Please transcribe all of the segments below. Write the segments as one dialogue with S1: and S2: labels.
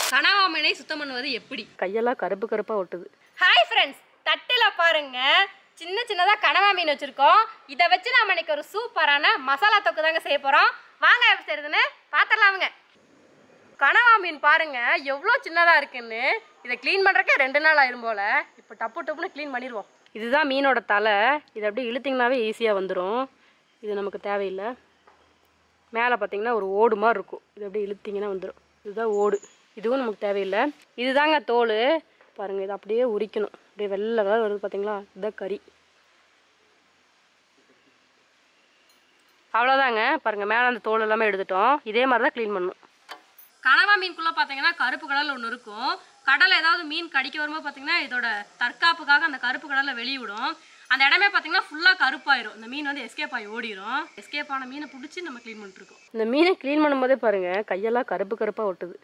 S1: கனவா மீனை சுத்தம் பண்ணுவது எப்படி
S2: கையெல்லாம் கருப்பு கருப்பாக ஒட்டுது
S1: ஹாய் ஃப்ரெண்ட்ஸ் தட்டில் பாருங்க சின்ன சின்னதாக கனவா மீன் வச்சுருக்கோம் இதை வச்சு நாம இன்னைக்கு ஒரு சூப்பரான மசாலா தொக்கு தாங்க செய்ய போகிறோம் வாங்க எப்படி செய்யுதுன்னு பார்த்துடலாமுங்க கனவா மீன் பாருங்க எவ்வளோ சின்னதாக இருக்குன்னு இதை க்ளீன் பண்ணுறக்கே ரெண்டு நாள் ஆயிரும் போல இப்போ டப்பு டப்புன்னு க்ளீன் பண்ணிடுவோம்
S2: இதுதான் மீனோட தலை இது அப்படியே இழுத்திங்கனாவே ஈஸியாக வந்துடும் இது நமக்கு தேவையில்லை மேலே பார்த்தீங்கன்னா ஒரு ஓடு மாதிரி இருக்கும் இது அப்படியே இழுத்திங்கன்னா வந்துடும் இதுதான் ஓடு இதுவும் நமக்கு தேவையில்லை இதுதாங்க தோல் பாருங்கள் இது அப்படியே உரிக்கணும் அப்படியே வெள்ளை கலர் வருது பார்த்தீங்களா இதுதான் கறி அவ்வளோதாங்க பாருங்கள் மேலே அந்த தோல் எல்லாமே எடுத்துட்டோம் இதே மாதிரி தான் க்ளீன் பண்ணணும்
S1: கனவா மீனுக்குள்ளே பார்த்தீங்கன்னா கருப்பு கடலில் ஒன்று இருக்கும் கடலில் ஏதாவது மீன் கடிக்க வரும்போது பார்த்தீங்கன்னா இதோட தற்காப்புக்காக அந்த கருப்பு கடலில் வெளியே விடும் அந்த இடமே பார்த்தீங்கன்னா ஃபுல்லாக கருப்பாயிரும் இந்த மீன் வந்து எஸ்கேப் ஆகி ஓடிடும் எஸ்கேப் ஆன மீனை பிடிச்சி நம்ம க்ளீன் பண்ணிட்டுருக்கோம்
S2: இந்த மீனை க்ளீன் பண்ணும்போதே பாருங்கள் கையெல்லாம் கருப்பு கருப்பாக ஒட்டுது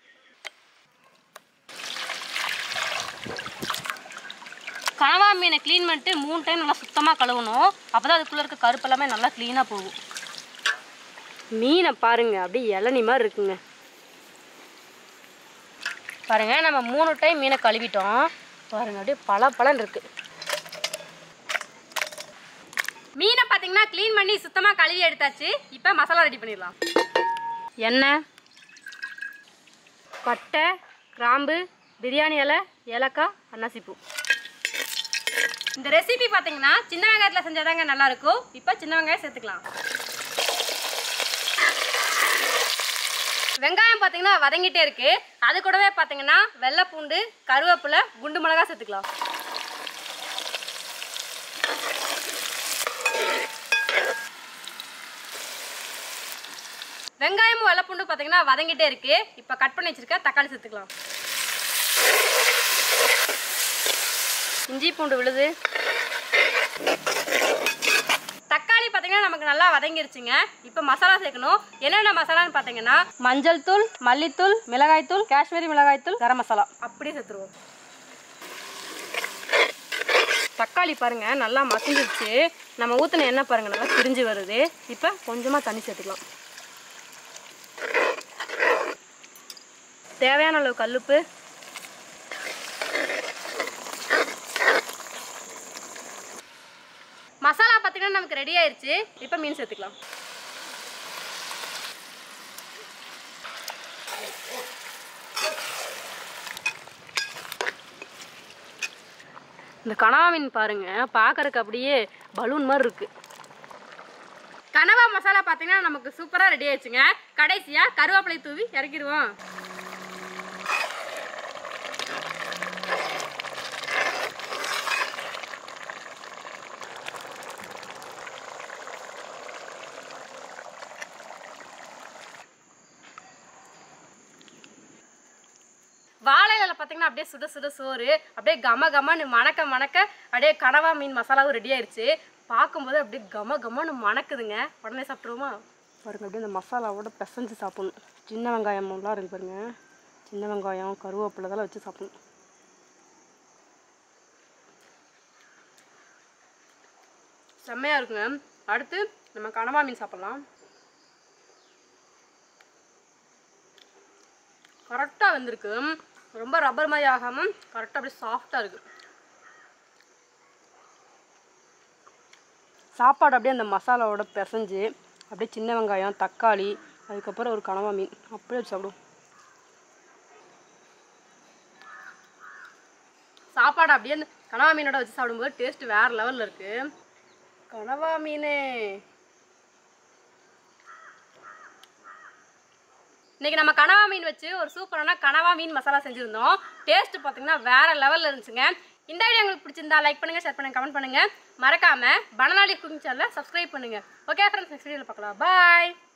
S1: கனவா மீனை க்ளீன் பண்ணிட்டு மூணு டைம் நல்லா சுத்தமாக கழுவணும் அப்போ தான் அதுக்குள்ளே இருக்க கருப்பு எல்லாமே நல்லா க்ளீனாக போகும்
S2: மீனை பாருங்க அப்படியே இளநி மாதிரி இருக்குங்க
S1: பாருங்க நம்ம மூணு டைம் மீனை கழுவிட்டோம்
S2: பாருங்க அப்படியே பல பலன் இருக்கு
S1: மீனை பார்த்தீங்கன்னா க்ளீன் பண்ணி சுத்தமாக கழுவி எடுத்தாச்சு இப்போ மசாலா ரெடி பண்ணிடலாம்
S2: எண்ணெய் பட்டை கிராம்பு பிரியாணி இலை ஏலக்காய் அன்னாசிப்பூ
S1: இந்த ரெசிபி பார்த்தீங்கன்னா சின்ன வெங்காயத்தில் செஞ்சாதாங்க நல்லா இருக்கும் இப்போ சின்ன வெங்காயம் சேர்த்துக்கலாம் வெங்காயம் பார்த்தீங்கன்னா வதங்கிட்டே இருக்கு அது கூடவே பார்த்தீங்கன்னா வெள்ளை பூண்டு கருவேப்பிலை குண்டு மிளகா சேர்த்துக்கலாம் வெங்காயமும் வெள்ளை பூண்டு பார்த்தீங்கன்னா வதங்கிட்டே இருக்கு இப்போ கட் பண்ணி வச்சிருக்க தக்காளி சேர்த்துக்கலாம்
S2: இஞ்சி பூண்டு விழுது
S1: தக்காளி பார்த்தீங்கன்னா நமக்கு நல்லா வதங்கிருச்சுங்க இப்போ மசாலா சேர்க்கணும் என்னென்ன மசாலான்னு பார்த்தீங்கன்னா
S2: மஞ்சள் தூள் மல்லித்தூள் மிளகாய்த்தூள் காஷ்மீரி மிளகாய்த்தூள் கரம் மசாலா
S1: அப்படியே சேர்த்துருவோம்
S2: தக்காளி பாருங்க நல்லா மசிஞ்சிருச்சு நம்ம ஊற்றின எண்ணெய் பாருங்க நல்லா பிரிஞ்சு வருது இப்போ கொஞ்சமாக தண்ணி சேர்த்துக்கலாம் தேவையான அளவு கல்லுப்பு
S1: மசாலா பார்த்தீங்கன்னா நமக்கு ரெடி ஆயிருச்சு இப்போ மீன் சேர்த்துக்கலாம்
S2: இந்த கனவா மீன் பாருங்க பார்க்கறதுக்கு அப்படியே பலூன் மாதிரி இருக்கு
S1: கனவா மசாலா பார்த்தீங்கன்னா நமக்கு சூப்பராக ரெடி ஆயிடுச்சுங்க கடைசியாக கருவேப்பிலை தூவி இறக்கிடுவோம் வாழை இலையில பார்த்தீங்கன்னா அப்படியே சுட சுட சோறு அப்படியே கம கமன்னு மணக்க மணக்க அப்படியே கனவா மீன் மசாலாவும் ரெடி ஆயிருச்சு பார்க்கும்போது அப்படியே கம கமன்னு மணக்குதுங்க உடனே சாப்பிட்ருவோமா
S2: பாருங்க அப்படியே இந்த மசாலாவோட பிசைஞ்சு சாப்பிடணும் சின்ன வெங்காயமெல்லாம் இருக்கு பாருங்க சின்ன வெங்காயம் கருவேப்பிலை இதெல்லாம் வச்சு சாப்பிடணும்
S1: செம்மையாக இருக்குங்க அடுத்து நம்ம கனவா மீன் சாப்பிட்லாம் கரெக்டாக வந்திருக்கு ரொம்ப ரப்பர் மாதிரி ஆகாமல் கரெக்டாக அப்படியே சாஃப்டாக இருக்கு
S2: சாப்பாடு அப்படியே அந்த மசாலாவோட பிசைஞ்சு அப்படியே சின்ன வெங்காயம் தக்காளி அதுக்கப்புறம் ஒரு கனவா மீன் அப்படியே வச்சு சாப்பிடுவோம்
S1: சாப்பாடு அப்படியே அந்த கனவா மீனோட வச்சு சாப்பிடும்போது டேஸ்ட் வேற லெவலில் இருக்கு கனவா மீன் இன்னைக்கு நம்ம கனவா மீன் வச்சு ஒரு சூப்பரான கனவா மீன் மசாலா செஞ்சுருந்தோம் டேஸ்ட் பார்த்தீங்கன்னா வேற லெவலில் இருந்துச்சுங்க இந்த வீடியோ உங்களுக்கு பிடிச்சிருந்தா லைக் பண்ணுங்க ஷேர் பண்ணுங்க கமெண்ட் பண்ணுங்க மறக்காம பனநாடி குக்கிங் சேனலை சப்ஸ்கிரைப் பண்ணுங்க ஓகே ஃப்ரெண்ட்ஸ் நெக்ஸ்ட் வீடியோவில் பார்க்கலாம் பாய்